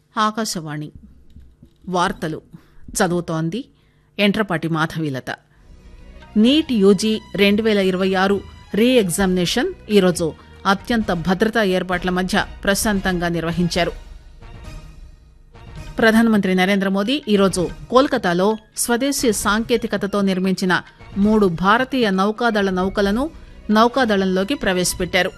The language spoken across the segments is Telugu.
ఆకాశవాణి వార్తలు చదువుతోంది ఎంట్రపాటి మాధవీలత నీట్ యూజీ రెండు పేల ఇరవై ఆరు రీ ఎగ్జామినేషన్ ఈరోజు అత్యంత భద్రతా ఏర్పాట్ల మధ్య ప్రశాంతంగా నిర్వహించారు ప్రధానమంత్రి నరేంద్ర మోదీ ఈరోజు కోల్కతాలో స్వదేశీ సాంకేతికతతో నిర్మించిన మూడు భారతీయ నౌకాదళ నౌకలను నౌకాదళంలోకి ప్రవేశపెట్టారు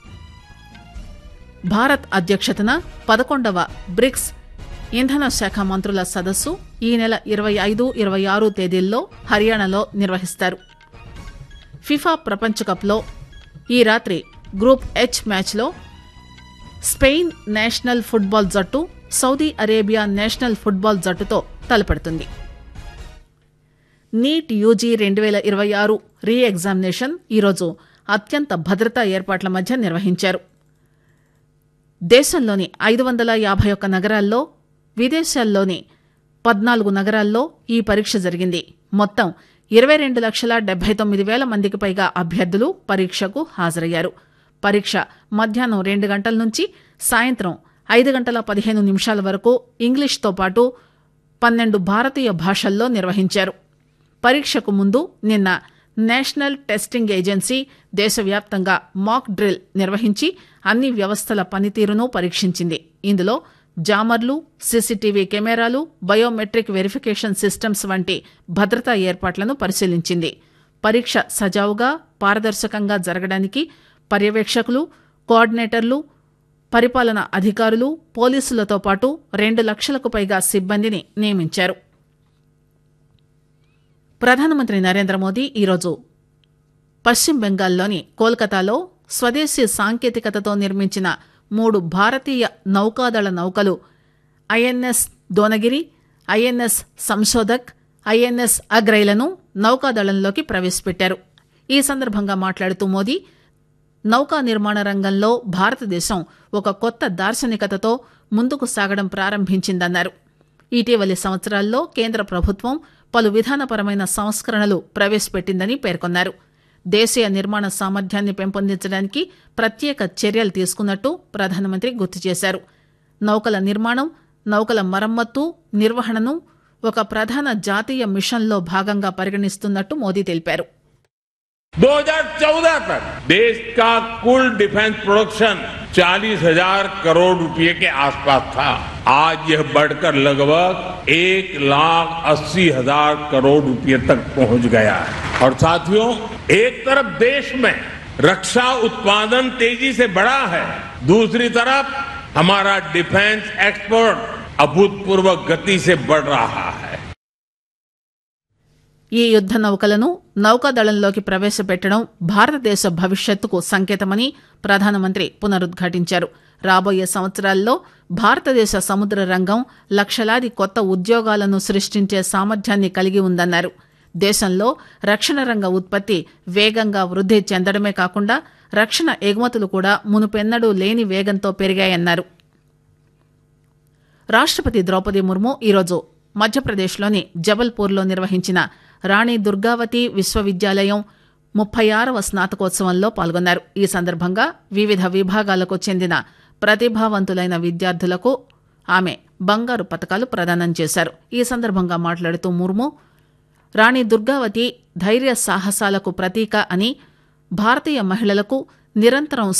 భారత్ అధ్యక్షతన పదకొండవ బ్రిక్స్ ఇంధన శాఖ మంత్రుల సదస్సు ఈ నెల ఇరవై ఐదు ఇరవై ఆరు తేదీల్లో హర్యానాలో నిర్వహిస్తారు ఫిఫా ప్రపంచ కప్లో ఈ రాత్రి గ్రూప్ హెచ్ మ్యాచ్లో స్పెయిన్ నేషనల్ ఫుట్బాల్ జట్టు సౌదీ అరేబియా నేషనల్ ఫుట్బాల్ జట్టుతో తలపడుతుంది నీట్ యూజీ రెండు వేల ఇరవై ఆరు రీ ఎగ్జామినేషన్ ఈరోజు అత్యంత భద్రతా ఏర్పాట్ల మధ్య నిర్వహించారు దేశంలోని ఐదు వందల యాభై ఒక్క నగరాల్లో విదేశాల్లోని పద్నాలుగు నగరాల్లో ఈ పరీక్ష జరిగింది మొత్తం ఇరవై రెండు లక్షల డెబ్బై తొమ్మిది వేల మందికి పైగా అభ్యర్థులు పరీక్షకు హాజరయ్యారు పరీక్ష మధ్యాహ్నం రెండు గంటల నుంచి సాయంత్రం ఐదు గంటల పదిహేను నిమిషాల వరకు ఇంగ్లీష్తో పాటు పన్నెండు భారతీయ భాషల్లో నిర్వహించారు పరీక్షకు ముందు నిన్న నేషనల్ టెస్టింగ్ ఏజెన్సీ దేశవ్యాప్తంగా మాక్ డ్రిల్ నిర్వహించి అన్ని వ్యవస్థల పనితీరును పరీక్షించింది ఇందులో జామర్లు సీసీటీవీ కెమెరాలు బయోమెట్రిక్ వెరిఫికేషన్ సిస్టమ్స్ వంటి భద్రతా ఏర్పాట్లను పరిశీలించింది పరీక్ష సజావుగా పారదర్శకంగా జరగడానికి పర్యవేక్షకులు కోఆర్డినేటర్లు పరిపాలన అధికారులు పోలీసులతో పాటు రెండు లక్షలకు పైగా సిబ్బందిని నియమించారు ప్రధానమంత్రి నరేంద్ర మోదీ ఈరోజు పశ్చిమ బెంగాల్లోని కోల్కతాలో స్వదేశీ సాంకేతికతతో నిర్మించిన మూడు భారతీయ నౌకాదళ నౌకలు INS Dunagiri INS Sanshodhak INS అగ్రైలను నౌకాదళంలోకి ప్రవేశపెట్టారు ఈ సందర్భంగా మాట్లాడుతూ మోదీ నౌకా నిర్మాణ రంగంలో భారతదేశం ఒక కొత్త దార్శనికతతో ముందుకు సాగడం ప్రారంభించిందన్నారు ఇటీవలి సంవత్సరాల్లో కేంద్ర ప్రభుత్వం పలు విధానపరమైన సంస్కరణలు ప్రవేశపెట్టిందని పేర్కొన్నారు దేశీయ నిర్మాణ సామర్థ్యాన్ని పెంపొందించడానికి ప్రత్యేక చర్యలు తీసుకున్నట్టు ప్రధానమంత్రి గుర్తు చేశారు నౌకల నిర్మాణం నౌకల మరమ్మత్తు నిర్వహణను ఒక ప్రధాన జాతీయ మిషన్లో భాగంగా పరిగణిస్తున్నట్టు మోదీ తెలిపారు 2014 तक देश का कुल डिफेंस प्रोडक्शन चालीस हजार करोड़ रुपए के आसपास था आज यह बढ़कर लगभग एक लाख अस्सी हजार करोड़ रुपए तक पहुंच गया है और साथियों एक तरफ देश में रक्षा उत्पादन तेजी से बढ़ा है दूसरी तरफ हमारा डिफेंस एक्सपोर्ट अभूतपूर्व गति से बढ़ रहा है ఈ యుద్ద నౌకలను నౌకాదళంలోకి ప్రవేశపెట్టడం భారతదేశ భవిష్యత్తుకు సంకేతమని ప్రధానమంత్రి పునరుద్ఘాటించారు రాబోయే సంవత్సరాల్లో భారతదేశ సముద్ర రంగం లక్షలాది కొత్త ఉద్యోగాలను సృష్టించే సామర్థ్యాన్ని కలిగి ఉందన్నారు దేశంలో రక్షణ రంగ ఉత్పత్తి వేగంగా వృద్ధి చెందడమే కాకుండా రక్షణ ఎగుమతులు కూడా మునుపెన్నడూ లేని వేగంతో పెరిగాయన్నారు రాష్టపతి ద్రౌపది ముర్ము ఈరోజు మధ్యప్రదేశ్లోని జబల్పూర్లో నిర్వహించిన రాణి దుర్గావతి విశ్వవిద్యాలయం ముప్పై ఆరవ స్నాతకోత్సవంలో పాల్గొన్నారు ఈ సందర్భంగా వివిధ విభాగాలకు చెందిన ప్రతిభావంతులైన విద్యార్థులకు ఆమె బంగారు పతకాలు ప్రదానం చేశారు ఈ సందర్భంగా మాట్లాడుతూ ముర్ము రాణి దుర్గావతి ధైర్య సాహసాలకు ప్రతీక అని భారతీయ మహిళలకు నిరంతరం